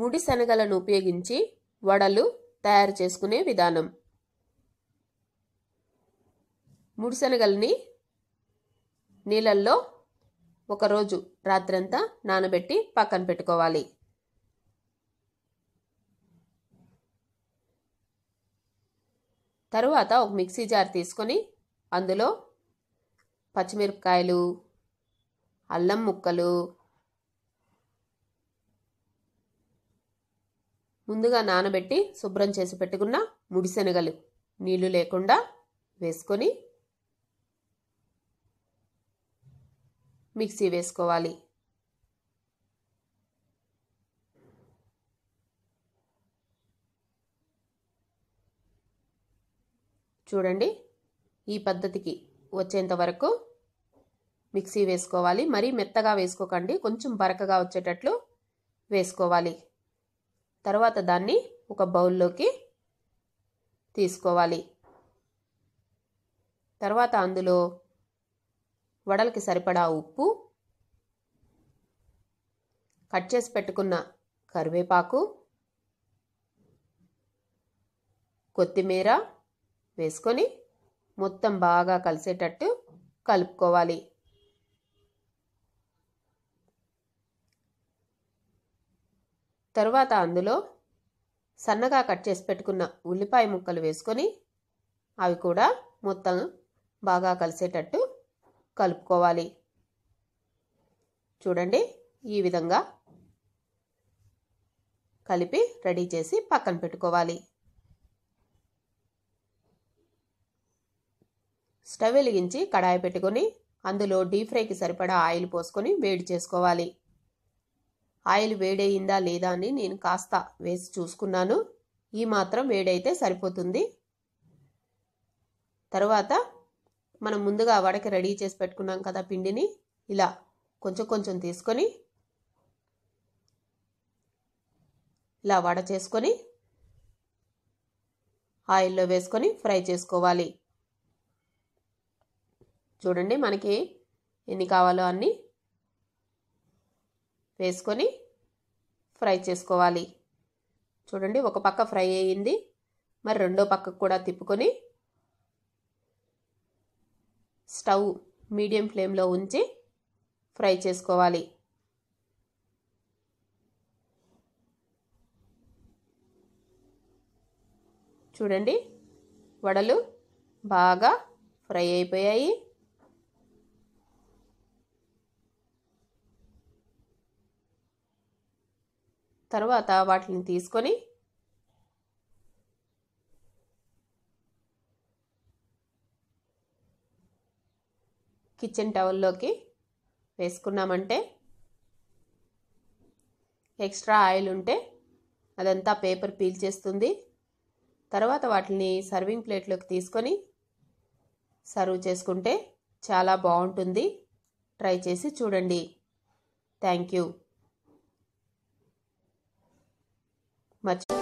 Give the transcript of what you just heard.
ముడి శనగలను ఉపయోగించి వడలు తయారు చేసుకునే విధానం ముడి శనగల్ని నీళ్ళల్లో ఒకరోజు రాత్రంతా నానబెట్టి పక్కన పెట్టుకోవాలి తరువాత ఒక మిక్సీ జార్ తీసుకొని అందులో పచ్చిమిరపకాయలు అల్లం ముక్కలు ముందుగా నానబెట్టి శుభ్రం చేసి పెట్టుకున్న ముడిశనగలు నీళ్లు లేకుండా వేసుకొని మిక్సీ వేసుకోవాలి చూడండి ఈ పద్ధతికి వచ్చేంత వరకు మిక్సీ వేసుకోవాలి మరీ మెత్తగా వేసుకోకండి కొంచెం బరకగా వచ్చేటట్లు వేసుకోవాలి తర్వాత దాన్ని ఒక బౌల్లోకి తీసుకోవాలి తర్వాత అందులో వడలకి సరిపడా ఉప్పు కట్ చేసి పెట్టుకున్న కరివేపాకు కొత్తిమీర వేసుకొని మొత్తం బాగా కలిసేటట్టు కలుపుకోవాలి తరువాత అందులో సన్నగా కట్ చేసి పెట్టుకున్న ఉల్లిపాయ ముక్కలు వేసుకొని అవి కూడా మొత్తం బాగా కలిసేటట్టు కలుపుకోవాలి చూడండి ఈ విధంగా కలిపి రెడీ చేసి పక్కన పెట్టుకోవాలి స్టవ్ వెలిగించి కడాయి పెట్టుకొని అందులో డీప్ ఫ్రైకి సరిపడా ఆయిల్ పోసుకొని వేడి చేసుకోవాలి ఆయిల్ వేడయిందా లేదా అని నేను కాస్త వేసి చూసుకున్నాను ఈ మాత్రం వేడైతే సరిపోతుంది తర్వాత మనం ముందుగా వడకి రెడీ చేసి పెట్టుకున్నాం కదా పిండిని ఇలా కొంచెం కొంచెం తీసుకొని ఇలా వడ చేసుకొని ఆయిల్లో వేసుకొని ఫ్రై చేసుకోవాలి చూడండి మనకి ఎన్ని కావాలో అన్నీ వేసుకొని ఫ్రై చేసుకోవాలి చూడండి ఒక పక్క ఫ్రై అయ్యింది మరి రెండో పక్కకు కూడా తిప్పుకొని స్టవ్ మీడియం ఫ్లేమ్లో ఉంచి ఫ్రై చేసుకోవాలి చూడండి వడలు బాగా ఫ్రై అయిపోయాయి తర్వాత వాటిని తీసుకొని కిచెన్ టవల్లోకి వేసుకున్నామంటే ఎక్స్ట్రా ఆయిల్ ఉంటే అదంతా పేపర్ పీల్ చేస్తుంది తర్వాత వాటిని సర్వింగ్ ప్లేట్లోకి తీసుకొని సర్వ్ చేసుకుంటే చాలా బాగుంటుంది ట్రై చేసి చూడండి థ్యాంక్ యూ మర్చి